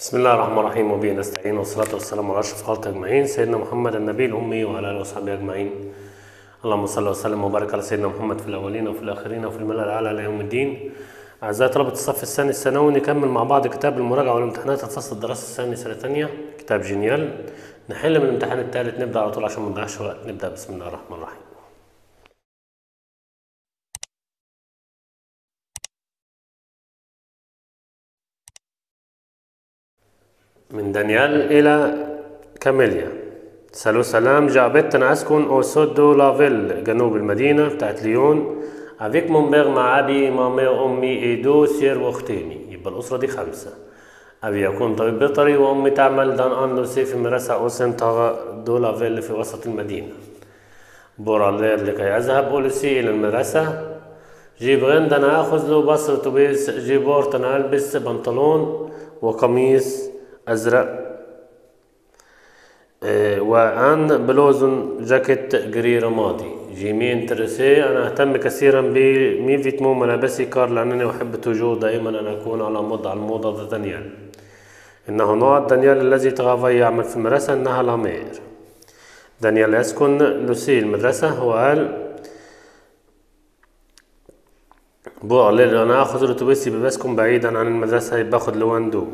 بسم الله الرحمن الرحيم وبه نستعين والصلاة والسلام على أشرف خلق أجمعين سيدنا محمد النبي الأمي وعلى آله وصحبه أجمعين اللهم صل وسلم وبارك على سيدنا محمد في الأولين وفي الآخرين وفي الملأ الأعلى إلى يوم الدين أعزائي طلبة الصف الثاني الثانوي نكمل مع بعض كتاب المراجعة والامتحانات الفصل الدراسي الثاني سنة تانية كتاب جينيال نحل من الامتحان الثالث نبدأ على طول عشان ما نضيعش وقت نبدأ بسم الله الرحمن الرحيم من دانيال إلى كاميليا سالو سلام جابت أنا أسكن أو سودو لافيل جنوب المدينة بتاعت ليون أفيك مونبيغ مع أبي مامي وأمي إيدو سير وأختيني يبقى الأسرة دي خمسة أبي يكون طبيب بيطري وأمي تعمل دان أن لوسي في مدرسة أوسن تاغا دو لافيل في وسط المدينة بورالير لكي أذهب أولسي إلى المدرسة جيب غند أنا أخذ له باص أتوبيس جيبورت أنا ألبس بنطلون وقميص أزرق إيه، وأن بلوزن جاكيت جري رمادي جيمي انترسي أنا أهتم كثيرا بمي فيتمو ملابسي كار لأنني أحب توجو دائما أن أكون على موضة على الموضة دانيال إنه نوع دانيال الذي تغافى يعمل في المدرسة إنها لامير دانيال يسكن لوسي المدرسة هو قال بو قال أنا أخذ الأتوبيس بسكن بعيدا عن المدرسة باخد لواندو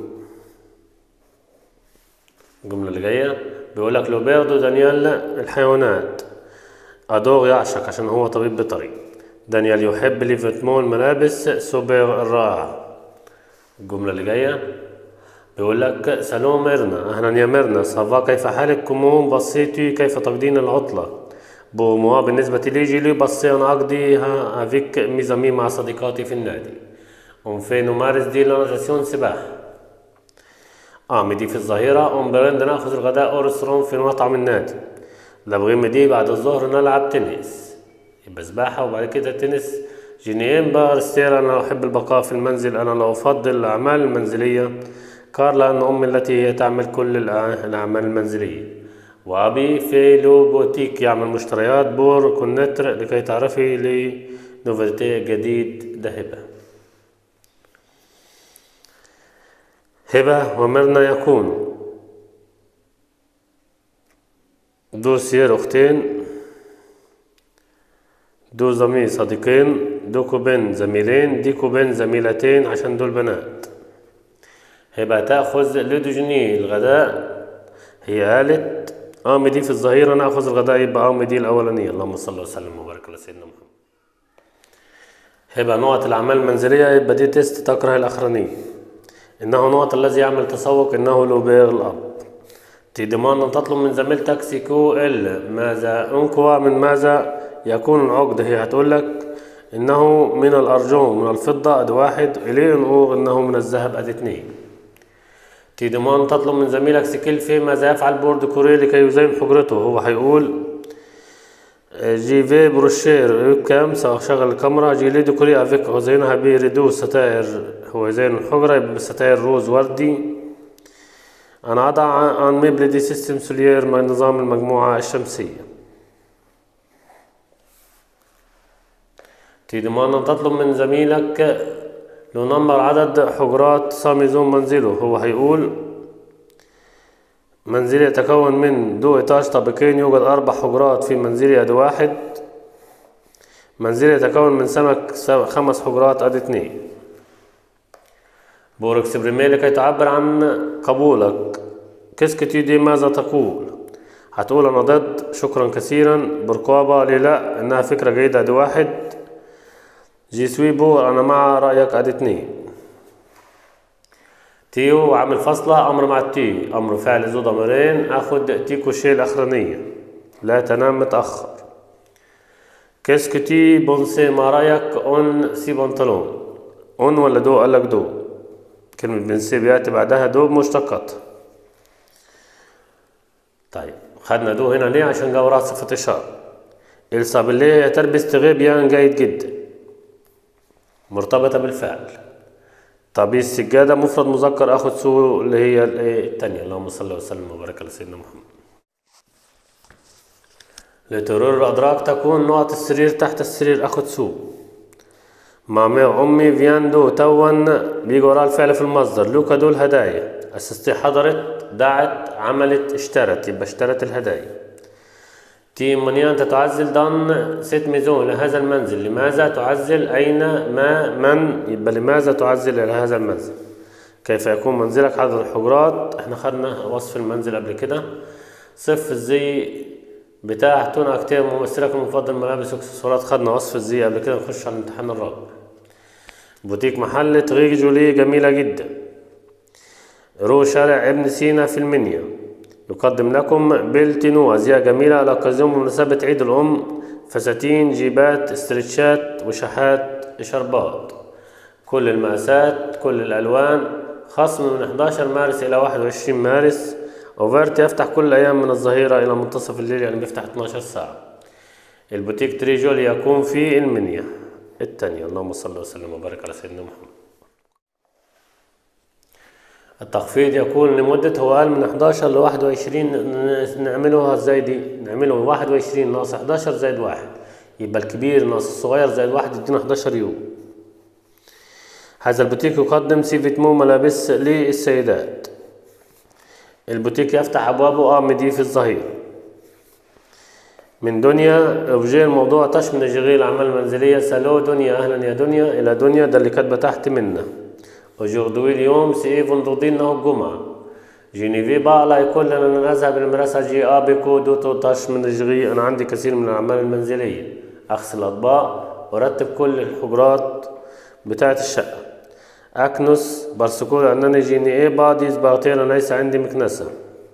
الجملة اللي جاية بيقول لك لوبيردو دانيال الحيوانات أدور يعشق عشان هو طبيب بيطري دانيال يحب ليفيتمون ملابس سوبر الرائع الجملة اللي جاية بيقول لك سلام ميرنا أهلا يا ميرنا صافا كيف حالك كومون بصيتي كيف تقضين العطلة بو موا بالنسبة لي جيلي بصي أنا أقضيها أفيك ميزامي مع صديقاتي في النادي أون في نمارس دي لاناتاسيون سباحة اه مدي في الظهيرة أم برند ناخذ الغداء أو ريستورون في مطعم النادي لبغي مدي بعد الظهر نلعب تنس يبقى سباحة وبعد كده تنس جينيين بارستير أنا أحب البقاء في المنزل أنا لا أفضل الأعمال المنزلية كارلا أن أمي التي هي تعمل كل الأعمال المنزلية وأبي في لو بوتيك يعمل مشتريات بور كونتر لكي تعرفي لي نوفلتي جديد ذهبه هبة ومرنا يكون دو سير أختين دو زميل صديقين دو كوبين زميلين دي كوبين زميلتين عشان دول بنات هبة تأخذ لدجني الغداء هي قالت قامي دي في الظهيرة نأخذ الغداء يبقى قامي دي الأولانية اللهم صل وسلم وبارك على سيدنا محمد هبة نوع الأعمال المنزلية يبقى دي تيست تكره الأخرانية إنه نوع الذي يعمل تسوق إنه لوبير الأب تيدمان أن تطلب من زميلتك سيكو إل ماذا أنكوا من ماذا يكون العقد هي هتقول لك إنه من الأرجون من الفضة أد واحد إليه نقول إنه من الذهب أد اتنين تيدمان تطلب من زميلك سكيل في ماذا يفعل بورد كوري لكي يزين حجرته هو هيقول جي في بروشير كام شغل الكاميرا جي لي ديكوري افيك هو زينها بيريدو ستائر هو زين الحجرة يبقى بستائر روز وردي أنا أضع عن ميبل دي سيستم سوليير من نظام المجموعة الشمسية تيدمان تطلب من زميلك لو نمبر عدد حجرات ساميزون منزله هو هيقول منزلي يتكون من دو إيتاج طابقين يوجد أربع حجرات في منزلي أد واحد منزلي يتكون من سمك خمس حجرات أد اتنين بورك سبريمي لكي تعبر عن قبولك كسكتي دي ماذا تقول هتقول أنا ضد شكرا كثيرا برقابة لي لا إنها فكرة جيدة أد واحد جي سوي بو أنا مع رأيك أد اتنين تيو عامل فصلة أمر مع التي أمر فعل ذو ضميرين أخد تي كوشي الأخرانية لا تنام متأخر كيسكو تي بونسي ما رأيك أون سي بنطلون أون ولا دو قالك دو كلمة بنسي بيأتي بعدها دو مشتقات طيب خدنا دو هنا ليه عشان جورات صفة إشارة إلسا بالليه تربس تغيب يان جيد جدا مرتبطة بالفعل طب السجادة مفرد مذكر أخد سو اللي هي التانية اللهم صل وسلم وبارك على سيدنا محمد لترور الأدراك تكون نقط السرير تحت السرير أخد سو مامي أمي فياندو تون بيجي وراه الفعل في المصدر لوكا دول هدايا اسستي حضرت دعت عملت اشترت يبقى اشترت الهدايا تي منيان تعزل دان ست ميزون لهذا المنزل لماذا تعزل أين ما من يبقى لماذا تعزل إلى هذا المنزل كيف يكون منزلك عدد الحجرات احنا خدنا وصف المنزل قبل كده صف الزي بتاع تونا كتير ممثلك المفضل ملابس واكسسوارات خدنا وصف الزي قبل كده نخش على الامتحان الرابع بوتيك محل طريق جولي جميلة جدا رو شارع ابن سينا في المنيا يقدم لكم بلتينو أزياء جميلة على أوكازيون بمناسبة عيد الأم فساتين جيبات استرتشات وشحات شربات كل المقاسات كل الألوان خصم من 11 مارس إلى 21 مارس أوفرت يفتح كل أيام من الظهيرة إلى منتصف الليل يعني بيفتح 12 ساعة البوتيك تريجول يكون في المنيا الثانية اللهم صل وسلم وبارك على سيدنا محمد التخفيض يكون لمدة هو قال من 11 ل 21 نعملوها ازاي دي؟ نعمله 21 ناقص 11 زائد واحد يبقى الكبير ناقص الصغير زائد واحد يدينا 11 يوم هذا البوتيك يقدم سيفة مو ملابس للسيدات البوتيك يفتح أبوابه اه مدي في الظهير من دنيا اوبجي الموضوع تشمل جغير الأعمال المنزلية سالو دنيا أهلا يا دنيا إلى دنيا ده اللي كاتبة تحت منا aujourd'hui اليوم سي vendredi انه الجمعة جينيفي بقى لا يكون لنا نذهب إلى المدرسة جي آ بيكو دو تو تاش من الجغي أنا عندي كثير من الأعمال المنزلية أغسل الأطباق وأرتب كل الحجرات بتاعة الشقة أكنس برسكول أنني جيني إيه باديز باغتير ليس عندي مكنسة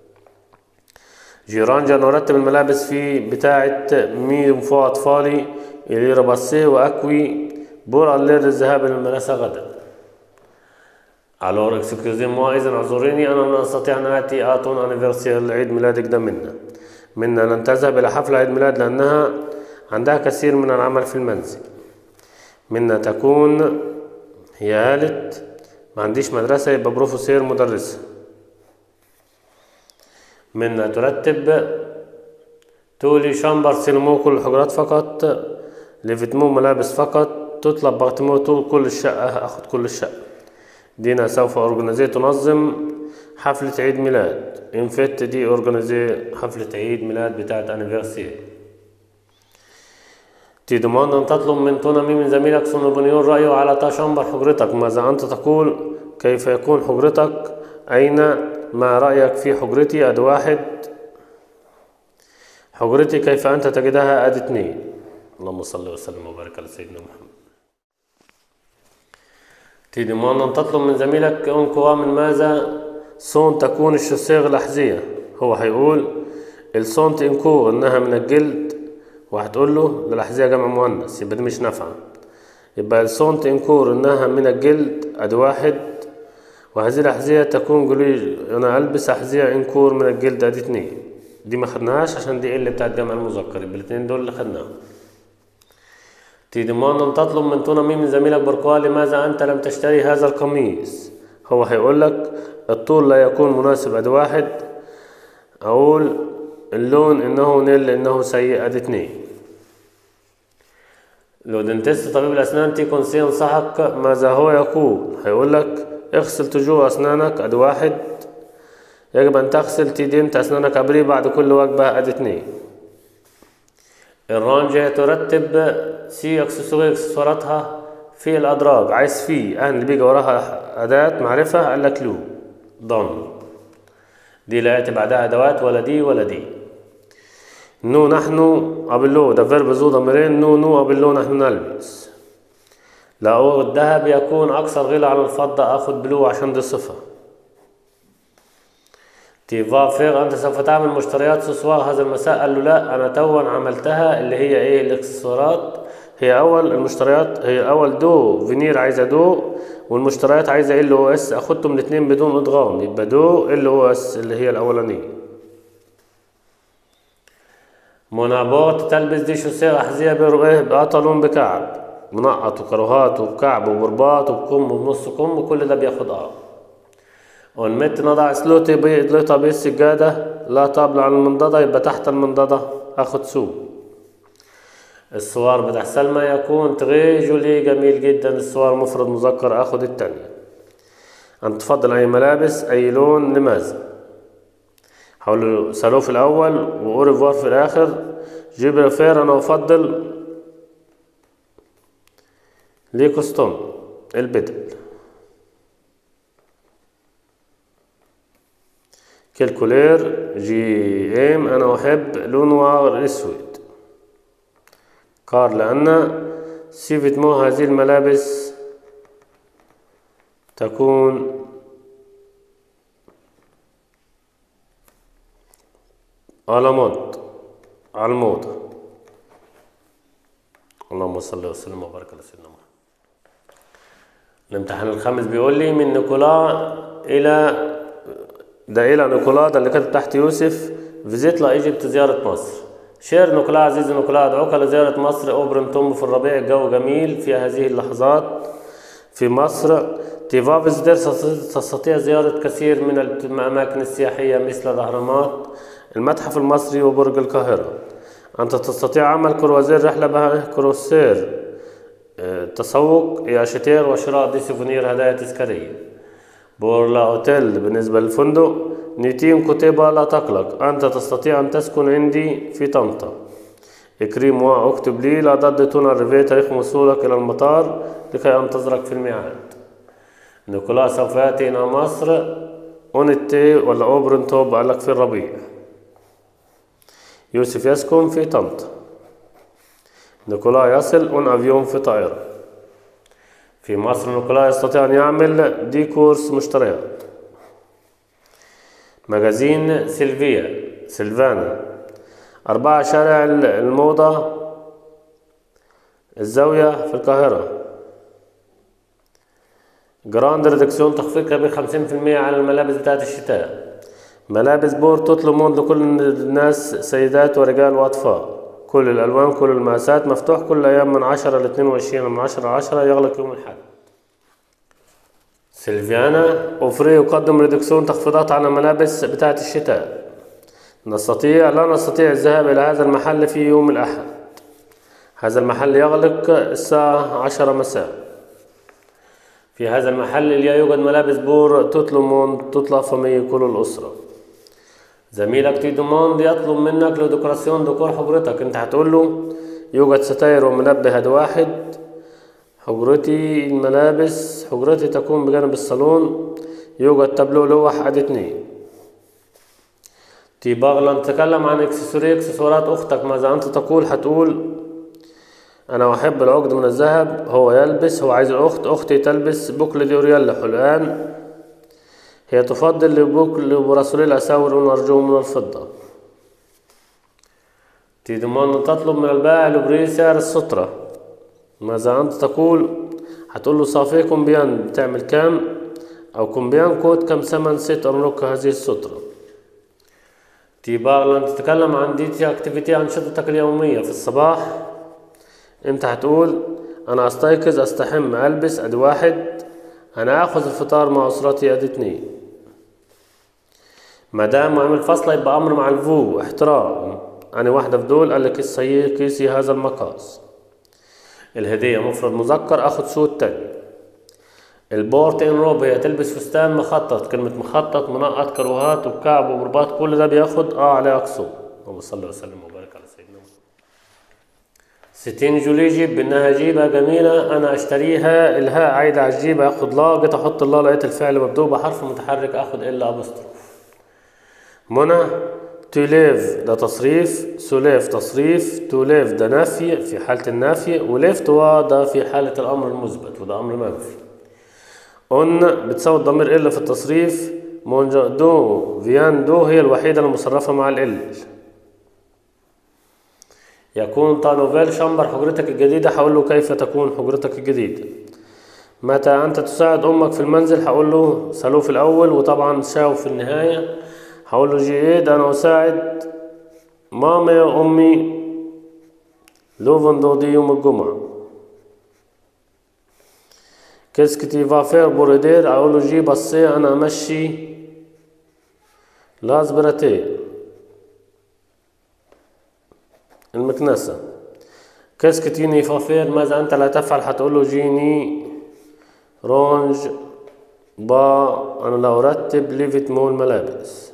جيرانجا نرتب الملابس في بتاعة مي فوق أطفالي إلي رباسيه وأكوي بور الليل للذهاب إلى المدرسة غدا الور اكسكيوزي موا اذا اعذريني انا لا استطيع ان اتي اتون انيفرسير عيد ميلادك ده منا منا لن تذهب الى حفل عيد ميلاد لانها عندها كثير من العمل في المنزل منا تكون هي قالت ما عنديش مدرسة يبقى بروفيسير مدرسة منا ترتب تولي شامبر سينمو كل الحجرات فقط ليفتمو ملابس فقط تطلب بغتمو طول كل الشقة اخد كل الشقة دينا سوف أورجنزي تنظم حفلة عيد ميلاد انفت دي أورجنزي حفلة عيد ميلاد بتاعت أنيفرسير تي دوماند أن تطلب من تونامي من زميلك سونوبنيون رأيه على تشامبر حجرتك ماذا أنت تقول كيف يكون حجرتك أين ما رأيك في حجرتي أد واحد حجرتي كيف أنت تجدها أد اثنين اللهم صل وسلم وبارك على سيدنا محمد تي دوماند أن تطلب من زميلك أن كوا من ماذا صون تكون الشسيغ الأحذية هو هيقول الصونت انكور إنها من الجلد وهتقول له ده الأحذية جمع مؤنث يبقى دي مش نافعة يبقى الصونت انكور إنها من الجلد أدي واحد وهذه الأحذية تكون جلوج أنا ألبس أحذية انكور من الجلد أدي اتنين دي ما خدناهاش عشان دي اللي بتاعت جمع المذكر يبقى الاتنين دول اللي خدناهم تي ديماند أن تطلب من تونامي من زميلك بركوا لماذا أنت لم تشتري هذا القميص هو هيقول لك الطول لا يكون مناسب أدي واحد أقول اللون إنه نيل إنه سيء أدي اتنين لو دنتست طبيب الأسنان تي كونسي ينصحك ماذا هو يقول هيقول لك اغسل تجوع أسنانك أدي واحد يجب أن تغسل تي دينت أسنانك أبري بعد كل وجبة أدي اتنين الرانجة ترتب سي اكسسوار اكسسواراتها في الأدراج عايز في أهل اللي بيجي وراها أداة معرفة قال لك لو ضم دي لا يأتي بعدها أدوات ولا دي ولا دي نو نحن قبلو ده فيرب ذو ضميرين نو نو قبلو نحن نلبس لو الذهب يكون أكثر غلى على الفضة أخد بلو عشان دي صفة تيفا فيغ أنت سوف تعمل مشتريات سوسوار هذا المساء قال له لا أنا توا عملتها اللي هي إيه الإكسسوارات هي أول المشتريات هي أول دو فينير عايزة دو والمشتريات عايزة ال او اس أخدهم الاتنين بدون إدغام يبقى دو ال او اس اللي هي الأولانية منابوت تلبس دي شوسير أحذية برقيه بقطلون بكعب منقط وكروهات وبكعب وبرباط وبكم وبنص كم وكل ده بياخد اه والمت نضع سلوتي بيضلطها بالسجادة لا طابلة على المنضدة يبقى تحت المنضدة اخد سو الصور بتاع سلمى يكون تغي جولي جميل جدا الصور مفرد مذكر اخد التانية أن تفضل أي ملابس أي لون لماذا هقول له سالو في الأول وأوريفوار في الآخر جيب فير أنا أفضل لي كوستوم البدل كالكولير جي ام انا احب لونه الاسود كار لان سيفيتمو هذه الملابس تكون على مود على الموضة اللهم صل وسلم وبارك على سيدنا محمد الامتحان الخامس بيقول لي من نيكولا إلى ده إلى نيكولا ده اللي كاتب تحت يوسف فيزيت لا ايجيبت زيارة مصر شير نيكولا عزيزي نيكولا أدعوك لزيارة مصر أوبرم توم في الربيع الجو جميل في هذه اللحظات في مصر تيفا فيزيتر تستطيع زيارة كثير من الأماكن السياحية مثل الأهرامات المتحف المصري وبرج القاهرة أنت تستطيع عمل كروزير رحلة بها كروسير آه، تسوق يا شتير وشراء دي سيفونير هدايا تذكارية بورلا أوتيل بالنسبة للفندق نيتيم كتيبة لا تقلق أنت تستطيع أن تسكن عندي في طنطا اكريم واكتب لي لا ضد تونا ريفي تاريخ وصولك إلى المطار لكي أنتظرك في الميعاد نيكولا سوف يأتي إلى مصر أونتي ولا أوبرنتوب قال لك في الربيع يوسف يسكن في طنطا نيكولا يصل اون افيون في طائرة في مصر نيكولا يستطيع أن يعمل دي كورس مشتريات مجازين سيلفيا سيلفانا أربعة شارع الموضة الزاوية في القاهرة جراند ريدكسيون تخفيض كبير خمسين في المية على الملابس بتاعت الشتاء ملابس بور تطلب مود لكل الناس سيدات ورجال وأطفال كل الألوان كل المقاسات مفتوح كل أيام من عشرة لاتنين وعشرين من عشرة لعشرة يغلق يوم الأحد سيلفيانا أوفري يقدم ريدكسيون تخفيضات على ملابس بتاعة الشتاء نستطيع لا نستطيع الذهاب إلى هذا المحل في يوم الأحد هذا المحل يغلق الساعة عشرة مساء في هذا المحل لا يوجد ملابس بور تطلب تطلب فمي كل الأسرة زميلك تي دوموند يطلب منك لديكوراسيون ديكور حجرتك انت هتقول له يوجد ستاير ومنبه ادي واحد حجرتي الملابس حجرتي تكون بجانب الصالون يوجد تابلو لوح ادي اتنين تي باغلا نتكلم عن اكسسوري اكسسوارات اختك ماذا انت تقول هتقول انا احب العقد من الذهب هو يلبس هو عايز الاخت اختي تلبس بوكل ديوريال حلقان هي تفضل لبوكل براسولي الاساور ونرجوه من الفضة تضمن تطلب من البائع لبري سعر السترة ماذا أنت تقول هتقول له صافي كومبيان بتعمل كام أو كومبيان كود كم ثمن ست أملك هذه السترة تيبار لن تتكلم عن ديتي اكتيفيتي أنشطتك اليومية في الصباح انت هتقول انا استيقظ استحم البس ادي واحد انا اخذ الفطار مع اسرتي ادي اتنين ما دام عمل فصلة يبقى امر مع الفو احترام انا واحدة في دول قال لك كيسي كيسي هذا المقاس الهدية مفرد مذكر اخد سود تاني البورت ان روب هي تلبس فستان مخطط كلمة مخطط منقط كروهات وكعب ومرباط كل ده بياخد اه عليه اقصو اللهم صل وسلم وبارك على سيدنا محمد ستين جولي جيب انها جيبة جميلة انا اشتريها الهاء عايدة على الجيبة اخد لا جيت احط الله لقيت الفعل مبدوء بحرف متحرك اخد الا ابوستروف منى توليف ده تصريف سوليف تصريف توليف ده نفي في حالة النفي وليف توا ده في حالة الأمر المثبت وده أمر منفي أن بتساوي الضمير إلا في التصريف مونجا دو فيان دو هي الوحيدة المصرفة مع ال يكون طانوفيل شمبر حجرتك الجديدة هقول له كيف تكون حجرتك الجديدة متى أنت تساعد أمك في المنزل هقول له سالوه في الأول وطبعا شاو في النهاية هقول له جيد أنا أساعد ماما وأمي لو فندودي يوم الجمعة كيسك تي فافير بوريدير أقول له جي بصي أنا أمشي لازبرتي المكنسة كيسك تيني فافير ماذا أنت لا تفعل هتقول له جيني رونج با أنا لا أرتب ليفت مول ملابس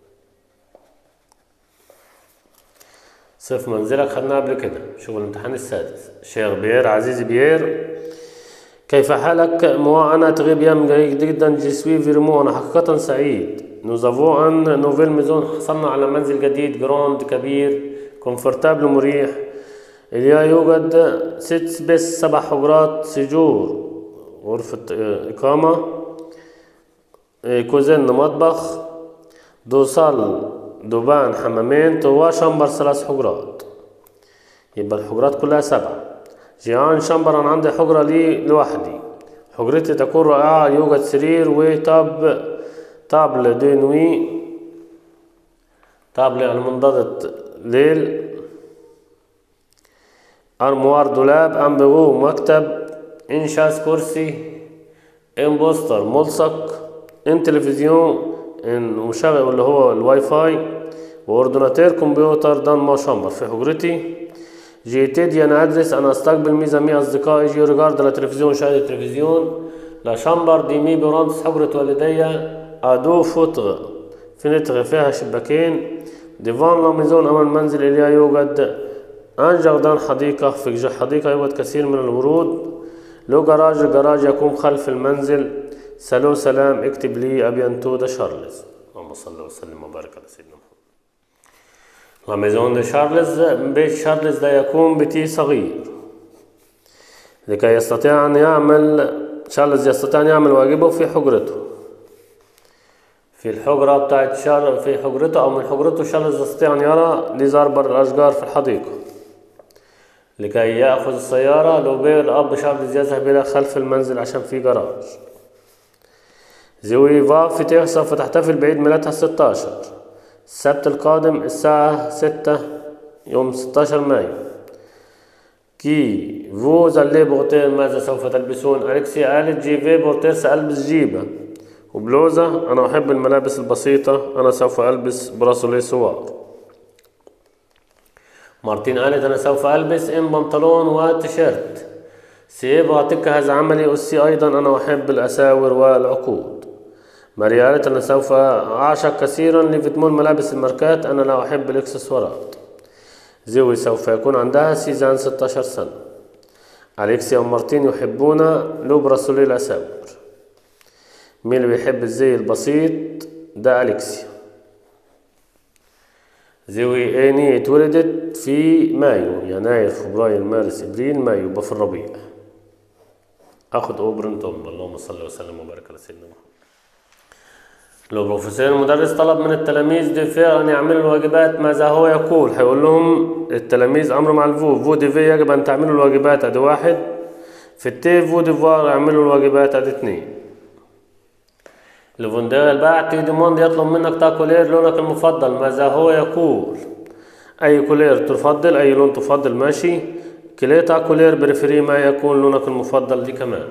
صف منزلك خدناها قبل كده شغل الامتحان السادس شيخ بيير عزيزي بيير كيف حالك موا أنا تغيب أيام جيد جدا جسوي فيرمو أنا حقيقة سعيد نوزافو أن نوفيل ميزون حصلنا على منزل جديد جراند كبير كومفورتابل مريح إليا يوجد ست بس سبع حجرات سجور غرفة آه، إقامة آه، كوزين مطبخ دو صال دوبان حمامين توا شمبر ثلاث حجرات يبقى الحجرات كلها سبعة جيران شمبر أنا عندي حجرة لي لوحدي حجرتي تكون رائعة يوجد سرير وطاب طابل دي نوي طابلة المنضدة ليل أرموار دولاب أمبغو مكتب إنشاس كرسي إن بوستر ملصق إن تلفزيون إن مشغل اللي هو الواي فاي وأورديناتير كمبيوتر دان ما شمبر في حجرتي جيتيدي أنا أدرس أنا أستقبل ميزة مي أصدقائي جي ريجارد التلفزيون شاهد التلفزيون لا شامبر دي مي برامس حجرة والدي أدو فوتغ فينتغ فيها شباكين ديفان لا ميزون أمام المنزل إليها يوجد أن جردان حديقة في حديقة يوجد كثير من الورود لو جراج الجراج يكون خلف المنزل سلو سلام اكتب لي أبي أنتو ده شارلز اللهم صل وسلم وبارك على سيدنا محمد لا ميزون دي شارلز بيت شارلز ده يكون بيتي صغير لكي يستطيع أن يعمل شارلز يستطيع أن يعمل واجبه في حجرته في الحجرة بتاعت شارل في حجرته أو من حجرته شارلز يستطيع أن يرى لزربر الأشجار في الحديقة لكي يأخذ السيارة لو بيه الأب شارلز يذهب إلى خلف المنزل عشان في جراج زوي فا سوف تحتفل بعيد ميلادها 16 السبت القادم الساعة ستة يوم 16 مايو كي فوز اللي بورتير ماذا سوف تلبسون أليكسي قالت جيفي بورتير سألبس جيبة وبلوزة أنا أحب الملابس البسيطة أنا سوف ألبس براسولي سوار مارتين قالت أنا سوف ألبس إن بنطلون وتيشيرت سيب أعطيك هذا عملي أسي أيضا أنا أحب الأساور والعقود ماريا قالت أنا سوف أعشق كثيرا لفيتمون ملابس الماركات أنا لا أحب الإكسسوارات زوي سوف يكون عندها سيزان 16 سنة أليكسيا ومارتين يحبون لوب رسولي الأساور مين اللي بيحب الزي البسيط ده أليكسيا زوي إيني اتولدت في مايو يناير فبراير مارس إبريل مايو يبقى في الربيع أخد أوبرنت أم اللهم صل وسلم وبارك على سيدنا محمد لو بروفيسور المدرس طلب من التلاميذ دي في أن يعملوا الواجبات ماذا هو يقول هيقول لهم التلاميذ أمر مع الفو فو دي في يجب أن تعملوا الواجبات أدي واحد في التي فو ديفوار اعملوا الواجبات أدي اتنين لفوندير بعد تي ديموند يطلب منك تاكولير لونك المفضل ماذا هو يقول أي كولير تفضل أي لون تفضل ماشي كليتا كولير بريفري ما يكون لونك المفضل دي كمان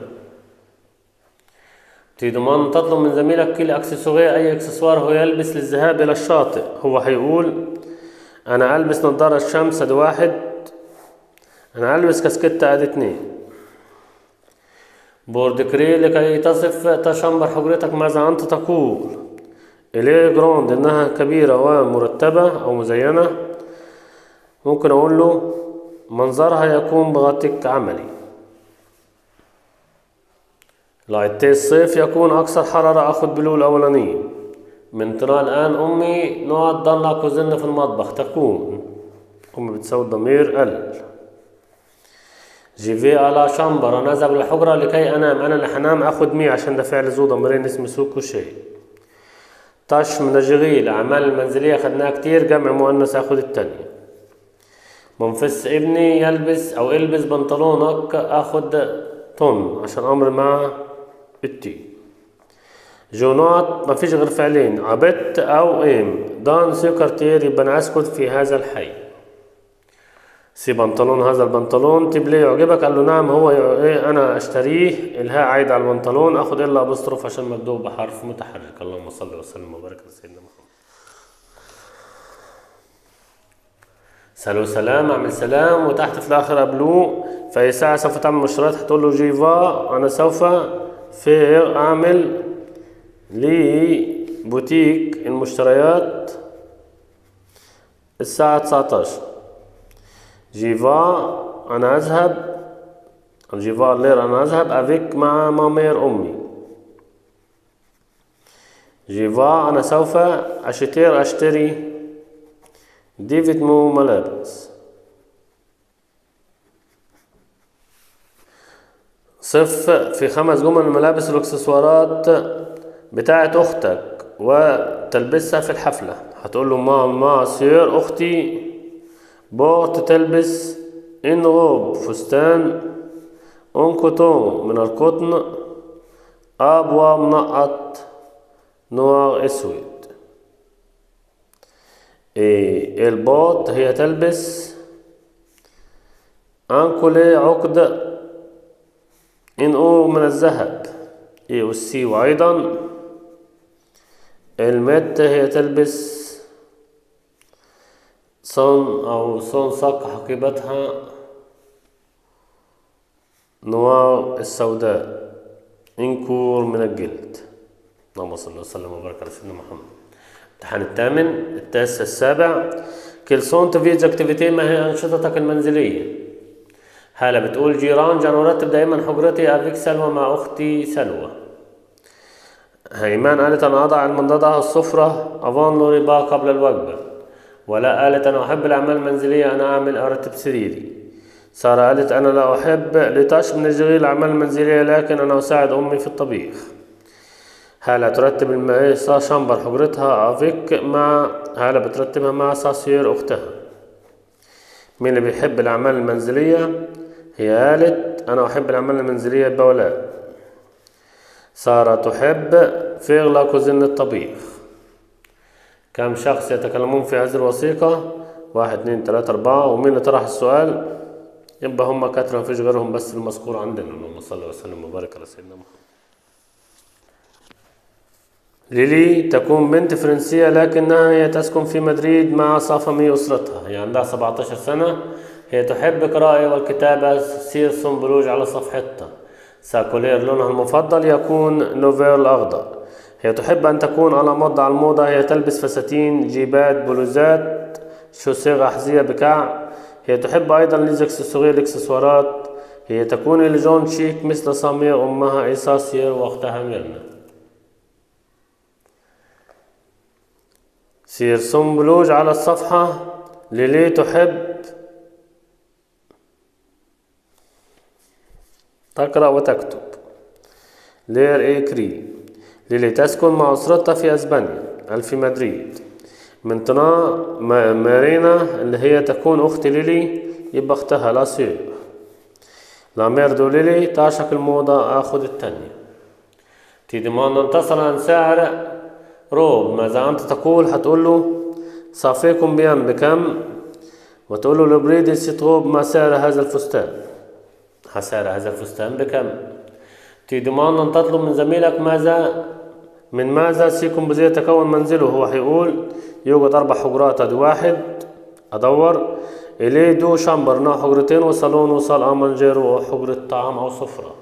تضمن تطلب من زميلك كل اكسسوار اي اكسسوار هو يلبس للذهاب الى الشاطئ هو هيقول انا البس نظارة الشمس ادي واحد انا البس كاسكتة ادي اتنين بوردكري لكي تصف تشمبر حجرتك ماذا انت تقول إليه جراند إنها كبيرة ومرتبة أو مزينة ممكن أقول له منظرها يكون بغطيك عملي لايتي الصيف يكون أكثر حرارة أخذ بلو الأولانية من ترى الآن أمي نقعد ضلنا كوزنا في المطبخ تكون أمي بتسوي الضمير ال جيفي على شامبر أنا أذهب للحجرة لكي أنام أنا اللي حنام أخذ مي عشان ده فعل ذو ضميرين اسم سوق شيء طش من الجغيل الأعمال المنزلية أخذناها كتير جمع مؤنث أخذ التانية منفس ابني يلبس أو البس بنطلونك أخذ طن عشان أمر مع التي جونات ما فيش غير فعلين عبت أو إم دان سكرتير يبقى أنا أسكت في هذا الحي سي بنطلون هذا البنطلون تبلي يعجبك قال له نعم هو ايه انا اشتريه الهاء عايد على البنطلون اخد الا ابوستروف عشان مكتوب بحرف متحرك اللهم صل وسلم وبارك على سيدنا محمد سلو سلام اعمل سلام وتحت في الاخر قبلوه في ساعة سوف تعمل مشتريات هتقول له جيفا انا سوف في اعمل لبوتيك المشتريات الساعة 19 جيفا أنا أذهب جيفا لير أنا أذهب أفيك مع مامير أمي جيفا أنا سوف أشتري أشتري ديفيد مو ملابس صف في خمس جمل الملابس والاكسسوارات بتاعت اختك وتلبسها في الحفلة هتقول له ما ما سير اختي بورت تلبس ان روب فستان اون كوتون من القطن ابوا منقط نوع اسود إيه البوت هي تلبس انكولي عقد ان او من الذهب اي والسي وايضا المت هي تلبس صن او صن صق حقيبتها نوار السوداء انكور من الجلد اللهم صل وسلم وبارك على سيدنا محمد الامتحان الثامن التاسع السابع كل سون تفيز اكتيفيتي ما هي انشطتك المنزليه هلا بتقول جيران جان ارتب دائما حجرتي افيك سلوى مع اختي سلوى هيمان قالت انا اضع المنضدة السفرة افان لوريبا قبل الوجبة ولا قالت انا احب الاعمال المنزلية انا اعمل ارتب سريري سارة قالت انا لا احب لطش من الجغير الاعمال المنزلية لكن انا اساعد امي في الطبيخ هالة ترتب المقاسة شامبر حجرتها افيك مع هالة بترتبها مع ساسير اختها مين اللي بيحب الاعمال المنزلية هي قالت انا احب الاعمال المنزلية بولاء سارة تحب فيغلا كوزين الطبيخ كم شخص يتكلمون في هذه الوثيقة واحد اتنين تلاتة أربعة ومين اللي طرح السؤال يبقى هم كترة مفيش غيرهم بس المذكور عندنا اللهم صل وسلم وبارك على سيدنا محمد ليلي تكون بنت فرنسية لكنها هي تسكن في مدريد مع صافمي أسرتها هي عندها 17 سنة هي تحب القراءة والكتابة سير بلوج على صفحتها ساكولير لونها المفضل يكون نوفير الأخضر هي تحب أن تكون على مض على الموضة هي تلبس فساتين جيبات بلوزات شوسيغ أحذية بكعب هي تحب أيضا ليزكسسوارات الإكسسوارات هي تكون لجون شيك مثل سامير أمها إيساسير وأختها ميرنا سير بلوج على الصفحة ليلي تحب تقرأ وتكتب لير إيكري ليلي تسكن مع أسرتها في أسبانيا في مدريد من طنا مارينا اللي هي تكون أخت ليلي يبقى أختها لا سير لا ميردو ليلي تعشق الموضة آخذ التانية تي ديماند انتصر عن سعر روب ماذا أنت تقول هتقول له صافيكم بيان بكم وتقول له لبريدي سيتروب ما سعر هذا الفستان سعر هذا الفستان بكم تي ديماند أن تطلب من زميلك ماذا من ماذا سيكون بزي يتكون منزله هو هيقول يوجد أربع حجرات أدي واحد أدور إليه دو شامبر نوع حجرتين وصالون وصال أمانجير وحجرة طعام أو سفرة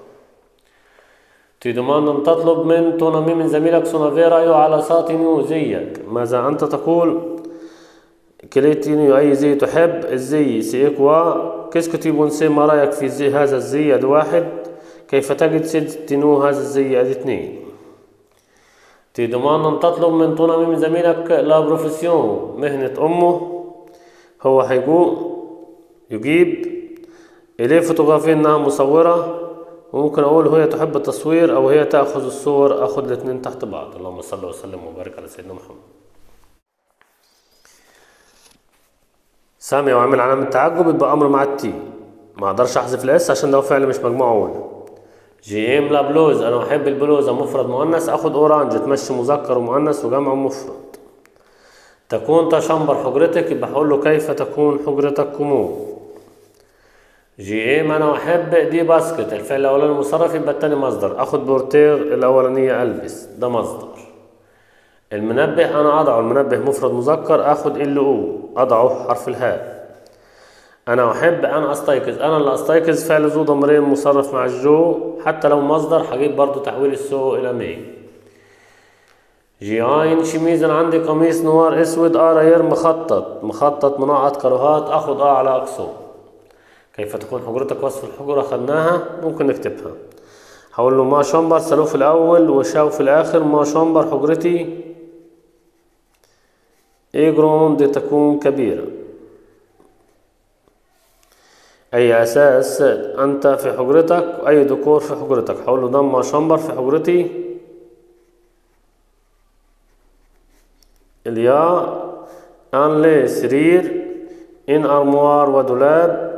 تدمان أن تطلب من تونامي من زميلك سونافيرا على ساطنيو زيك ماذا أنت تقول كليتينيو أي زي تحب الزي سيكوا كيسكو تيبون سي ما رأيك في زي هذا الزي أدي واحد كيف تجد ستينو هذا الزي أدي اثنين تدمان أن تطلب من تونامي من زميلك لا بروفيسيون مهنة أمه هو هيقول يجيب إليه فوتوغرافي إنها مصورة وممكن أقول هي تحب التصوير أو هي تأخذ الصور أخذ الاثنين تحت بعض اللهم صل وسلم وبارك على سيدنا محمد سامي وعمل علامة تعجب يبقى أمر مع التي ما أقدرش أحذف الإس عشان ده فعل مش مجموعة أولى جي ام لا بلوز أنا أحب البلوزة مفرد مؤنث أخذ أورانج تمشي مذكر ومؤنث وجمع مفرد تكون تشمبر حجرتك يبقى هقول له كيف تكون حجرتك كمو جي ام انا احب دي باسكت الفعل الاولاني مصرف يبقى التاني مصدر اخد بورتير الاولانية البس ده مصدر المنبه انا اضعه المنبه مفرد مذكر اخد ال او اضعه حرف الهاء انا احب انا استيقظ انا اللي استيقظ فعل ذو ضميرين مصرف مع الجو حتى لو مصدر هجيب برضو تحويل السو الى مي جي عين شميزن عندي قميص نوار اسود اراير مخطط مخطط منعط كروهات اخد اه على اقصى كيف تكون حجرتك وصف الحجرة خدناها ممكن نكتبها هقول له ما شامبر سالوه في الاول وشاو في الاخر ما شامبر حجرتي ايه جروند تكون كبيرة اي اساس انت في حجرتك اي ديكور في حجرتك هقول له ده ما شامبر في حجرتي اليا ان لي سرير ان ارموار ودولاب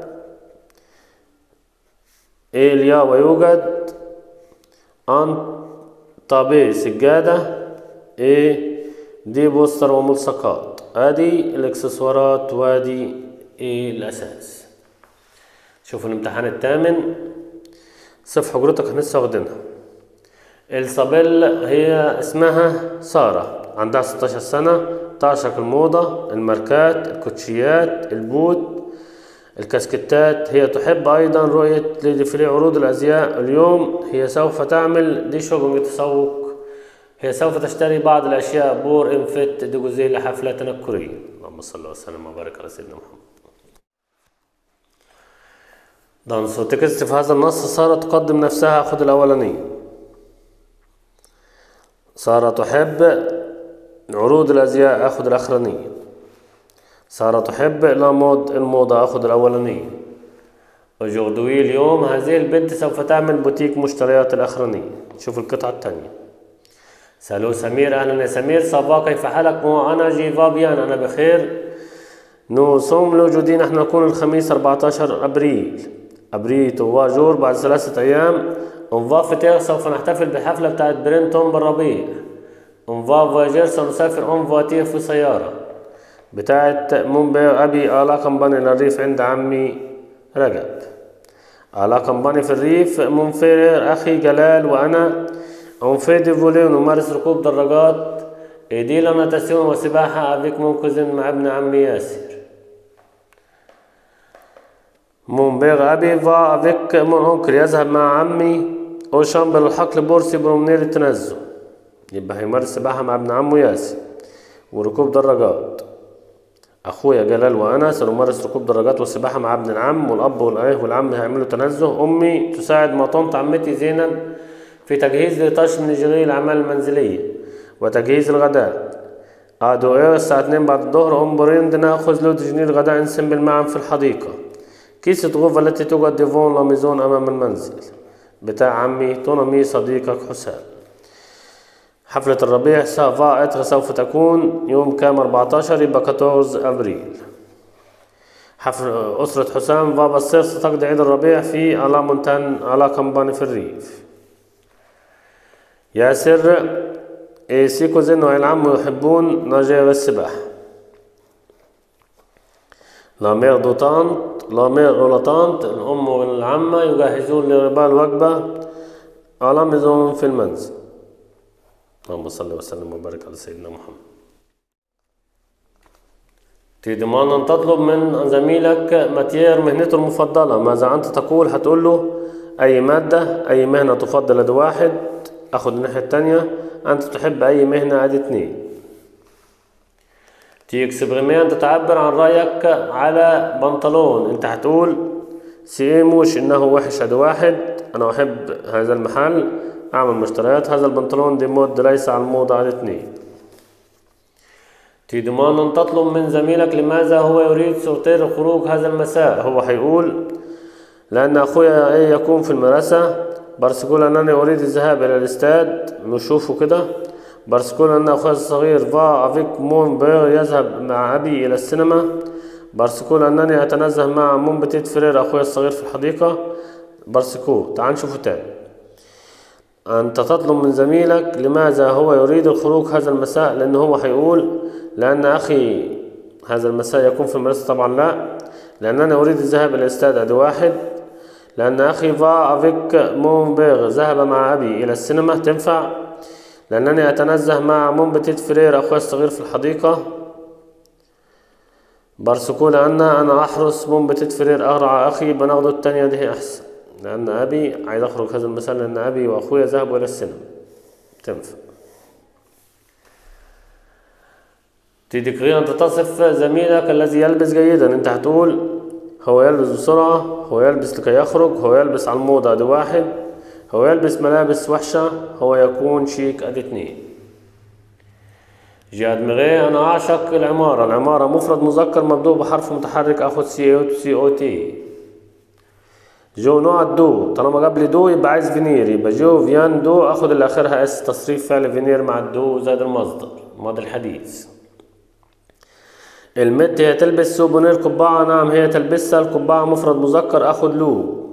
إيه اليا ويوجد ان طابي سجادة ايه دي بوستر وملصقات ادي الاكسسوارات وادي ايه الاساس شوفوا الامتحان الثامن صف حجرتك لسه واخدينها الصابيل هي اسمها سارة عندها 16 سنة تعشق الموضة الماركات الكوتشيات البوت الكاسكتات هي تحب أيضا رؤية لديفيلي عروض الأزياء اليوم هي سوف تعمل دي شوبينج تسوق هي سوف تشتري بعض الأشياء بور انفت ديجوزي لحفلة تنكرية اللهم صل وسلم وبارك على سيدنا محمد دانسو تكست في هذا النص سارة تقدم نفسها خد الأولانية سارة تحب عروض الأزياء أخذ الأخرانية سارة تحب لامود الموضة أخذ الأولانية وجودوي اليوم هذه البنت سوف تعمل بوتيك مشتريات الأخرانية شوف القطعة الثانية سألوا سمير أهلا يا سمير صبا كيف حالك مو أنا جيفا بيان أنا بخير نو صوم موجودين نحن نكون الخميس 14 أبريل أبريل وجور بعد ثلاثة أيام اون سوف نحتفل بالحفلة بتاعت برينتون بالربيع اون فواجير سنسافر اون فواتير في سيارة بتاعت منبع أبي آلا كمباني للريف عند عمي رجب آلا كمباني في الريف منفرر أخي جلال وأنا اون في ديفولي ونمارس ركوب دراجات ايدي لنا تسيون وسباحة أبيك منقذ مع ابن عمي ياسر منبغ أبي فا أبيك من أنكر يذهب مع عمي أوشامبل الحقل بورسي برومنير التنزه يبقى هيمارس سباحة مع ابن عمه ياسر وركوب دراجات أخويا جلال وأنا سنمارس ركوب دراجات والسباحة مع ابن العم والأب والأيه والعم هيعملوا تنزه أمي تساعد ما طنط عمتي زينب في تجهيز لطش من جميع الأعمال المنزلية وتجهيز الغداء قعدوا إيه الساعة 2 بعد الظهر أم بريند نأخذ له تجنيد الغداء نسمبل معا في الحديقة كيسة غوفة التي توجد ديفون لاميزون أمام المنزل بتاع عمي تونمي صديقك حسام حفلة الربيع سافا سوف تكون يوم كام 14 يبقى 14 أبريل حفل أسرة حسام بابا الصيف ستقضي عيد الربيع في على مونتان على كمباني في الريف ياسر سيكو زين والعم يحبون نجاة السباحة لا مير دو طانت لا مير ولا طانت الأم والعمة يجهزون لربا الوجبة على ميزون في المنزل اللهم صل وسلم وبارك على سيدنا محمد تضمن أن تطلب من زميلك ماتير مهنته المفضلة ماذا أنت تقول هتقول له أي مادة أي مهنة تفضل أدي واحد أخد الناحية التانية أنت تحب أي مهنة أدي اتنين تيكسبريمي أنت تعبر عن رأيك على بنطلون أنت هتقول سيموش إنه وحش أدي واحد أنا أحب هذا المحل أعمل مشتريات هذا البنطلون دي مود ليس على الموضة على اثنين تضمن أن تطلب من زميلك لماذا هو يريد سوتير الخروج هذا المساء هو هيقول لأن أخويا إيه يكون في المدرسة برسكول أنني أريد الذهاب إلى الاستاد نشوفه كده برسكول أن أخويا الصغير فا أفيك مون بير يذهب مع أبي إلى السينما برسكول أنني أتنزه مع مون بتيت فرير أخويا الصغير في الحديقة برسكول تعال نشوفه تاني أنت تطلب من زميلك لماذا هو يريد الخروج هذا المساء لأنه هو هيقول لأن أخي هذا المساء يكون في المدرسة طبعا لا لأنني أريد الذهاب إلى الاستاد أدي واحد لأن أخي فا أفيك مون بيغ ذهب مع أبي إلى السينما تنفع لأنني أتنزه مع مون بتيت فرير أخوي الصغير في الحديقة برسكو لأن أنا أحرس مون بتيت فرير أرعى أخي بناخده التانية دي أحسن لأن أبي عايز أخرج هذا المثال لأن أبي وأخويا ذهبوا إلى السينما تنفع تديكري أنت تصف زميلك الذي يلبس جيدا أنت هتقول هو يلبس بسرعة هو يلبس لكي يخرج هو يلبس على الموضة أدي واحد هو يلبس ملابس وحشة هو يكون شيك أدي اتنين جي أدمغي أنا أعشق العمارة العمارة مفرد مذكر مبدوء بحرف متحرك أخد سي أو سي أو تي جو نوع الدو طالما جاب لي دو يبقى عايز فينير يبقى جو فيان دو اخد اللي اخرها اس تصريف فعل فينير مع الدو زائد المصدر ماضي الحديث المت هي تلبس سوبونير قبعة نعم هي تلبسها القبعة مفرد مذكر اخد لو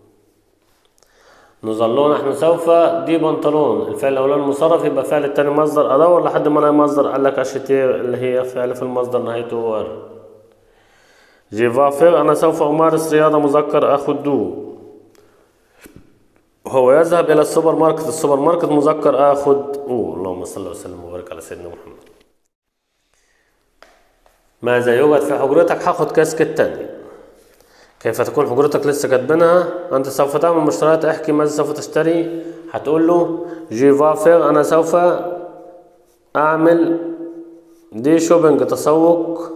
نظلون نحن سوف دي بنطلون الفعل الاولاني مصرف يبقى فعل التاني مصدر ادور لحد ما الاقي مصدر قال لك اشتير اللي هي فعل في المصدر نهايته ور جي فافر انا سوف امارس رياضة مذكر اخد دو هو يذهب الى السوبر ماركت السوبر ماركت مذكر اخد او اللهم صل وسلم وبارك على سيدنا محمد ماذا يوجد في حجرتك هاخد كاسك التاني كيف تكون حجرتك لسه كاتبينها انت سوف تعمل مشتريات احكي ماذا سوف تشتري هتقول له جي فافر انا سوف اعمل دي شوبينج تسوق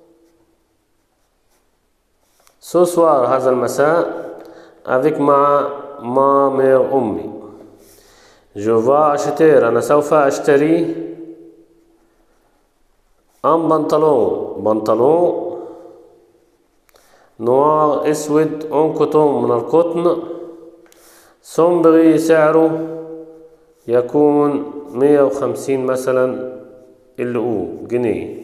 سوسوار هذا المساء افيك مع ما مير امي جوفا اشتير انا سوف اشتري ام بنطلون بنطلون نوار اسود اون كوتون من القطن سومبري سعره يكون مية وخمسين مثلا اللي جنيه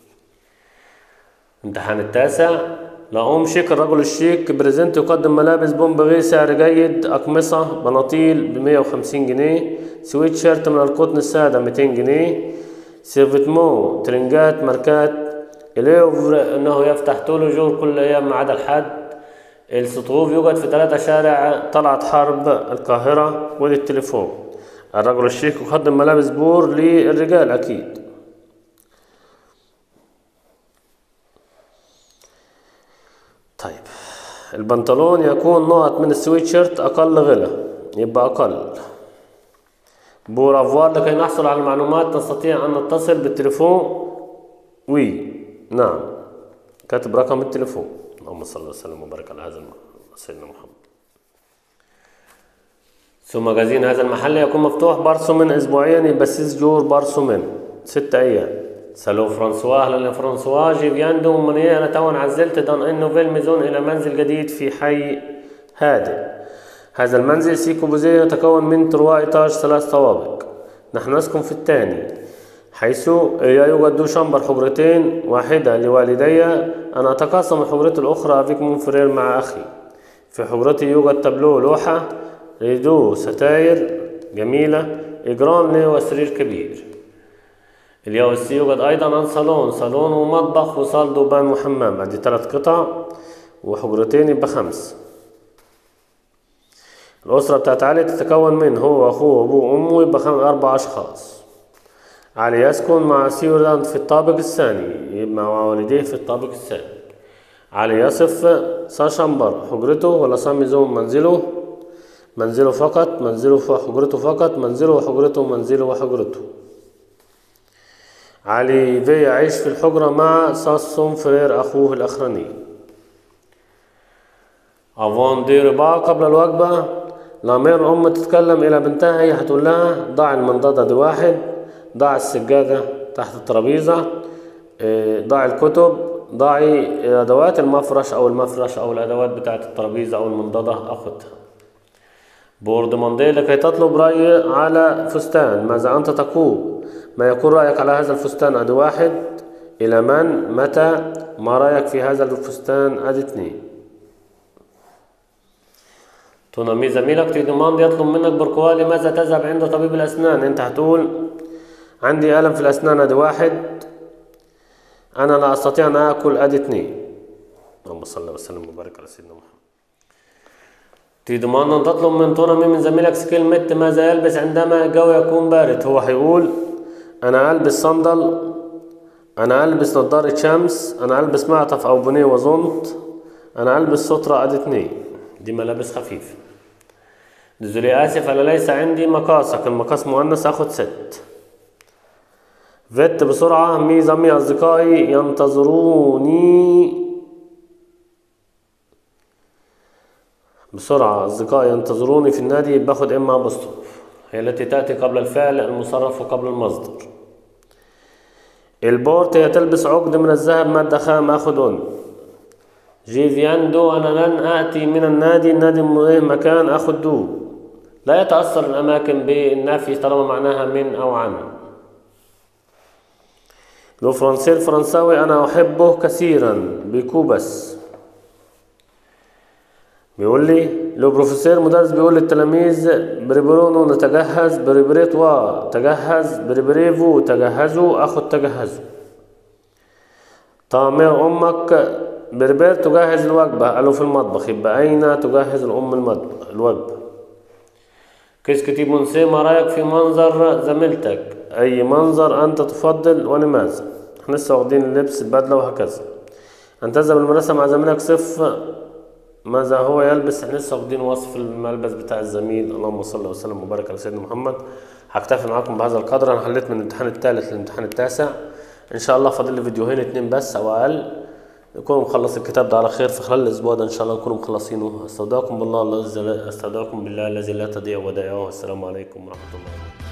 امتحان التاسع لقوم شيك الرجل الشيك بريزنت يقدم ملابس بومبغي سعر جيد أقمصة بناطيل بمية وخمسين جنيه سويت شيرت من القطن السادة ميتين جنيه سيرفيتمو ترنجات ماركات إليوفر إنه يفتح طول الجور كل أيام ما عدا الحد السطوف يوجد في ثلاثة شارع طلعت حرب القاهرة ودي التليفون الرجل الشيك يقدم ملابس بور للرجال أكيد طيب البنطلون يكون نقط من السويتشيرت أقل غلى يبقى أقل بورافوار لكي نحصل على المعلومات نستطيع أن نتصل بالتليفون وي نعم كاتب رقم التليفون اللهم صل وسلم وبارك على هذا سيدنا محمد ثم مجازين هذا المحل يكون مفتوح برسومن أسبوعيا يبقى سيس جور برسومن ست أيام سالو فرانسوا اهلا يا فرانسوا جي فياندو مني انا تو عزلت دان ان نوفيل ميزون الى منزل جديد في حي هادئ هذا المنزل سيكو بوزيه يتكون من تروا ايتاج ثلاث طوابق نحن نسكن في الثاني حيث يوجد دو شمبر حجرتين واحدة لوالدي أنا أتقاسم الحجرة الأخرى أفيك منفرير مع أخي في حجرتي يوجد تابلو لوحة ريدو ستاير جميلة إجرام لي وسرير كبير اليوم يوجد أيضا عن صالون صالون ومطبخ وصال دوبان وحمام عندي ثلاث قطع وحجرتين يبقى خمس الأسرة بتاعت علي تتكون من هو أخوه وأبوه وأمه يبقى خمس أربع أشخاص علي يسكن مع سيولاند في الطابق الثاني يبقى مع والديه في الطابق الثاني علي يصف ساشمبر حجرته ولا ساميزون منزله منزله فقط منزله وحجرته فقط منزله وحجرته منزله وحجرته علي في يعيش في الحجرة مع ساسون فرير أخوه الأخراني أفون دي ربا قبل الوجبة لامير أم تتكلم إلى بنتها هي هتقول لها ضع المنضدة دي واحد ضع السجادة تحت الترابيزة ضع الكتب ضعي أدوات المفرش أو المفرش أو الأدوات بتاعة الترابيزة أو المنضدة أخدها بورد مندي لكي تطلب رأي على فستان ماذا أنت تقول ما يكون رأيك على هذا الفستان أدي واحد إلى من متى ما رأيك في هذا الفستان أدي اثنين تنمي زميلك تيدمان يطلب منك بركواه لماذا تذهب عند طبيب الأسنان أنت هتقول عندي ألم في الأسنان أدي واحد أنا لا أستطيع أن آكل أدي اثنين اللهم صل وسلم وبارك على سيدنا محمد تضمن أن تطلب من تونمي من زميلك سكيل مت ماذا يلبس عندما الجو يكون بارد هو هيقول أنا ألبس صندل أنا ألبس نظارة شمس أنا ألبس معطف أو بنيه وزنط أنا ألبس سترة أدي اتنين دي ملابس خفيفة نزولي آسف أنا ليس عندي مقاسك المقاس مؤنث أخد ست فيت بسرعة مي زمي أصدقائي ينتظروني بسرعة أصدقائي ينتظروني في النادي باخد إما بسطرف هي التي تأتي قبل الفعل المصرف وقبل المصدر البورت هي تلبس عقد من الذهب مادة خام أخذ جي فياندو أنا لن آتي من النادي النادي مكان أخذ دو لا يتأثر الأماكن بالنفي طالما معناها من أو عن لو فرنسي الفرنساوي أنا أحبه كثيرا بكوبس بيقول لي لو بروفيسور مدرس بيقول للتلاميذ بريبرونو نتجهز بريبريتوا تجهز بريبريفو تجهزوا أخذ تجهزوا طعمير أمك بربير تجهز الوجبة قالوا في المطبخ يبقى أين تجهز الأم المطبخ الوجبة كيس كتيب منسي ما رأيك في منظر زميلتك أي منظر أنت تفضل ولماذا احنا لسه واخدين اللبس البدلة وهكذا أن تذهب المدرسة مع زميلك صف ماذا هو يلبس احنا لسه واخدين وصف الملبس بتاع الزميل اللهم صل وسلم وبارك على سيدنا محمد هكتفي معاكم بهذا القدر انا حليت من الامتحان الثالث للامتحان التاسع ان شاء الله فاضل لي فيديوهين اتنين بس او اقل نكون مخلص الكتاب ده على خير في خلال الاسبوع ده ان شاء الله نكون مخلصينه استودعكم بالله استودعكم بالله الذي لا تضيع ودائعه والسلام عليكم ورحمه الله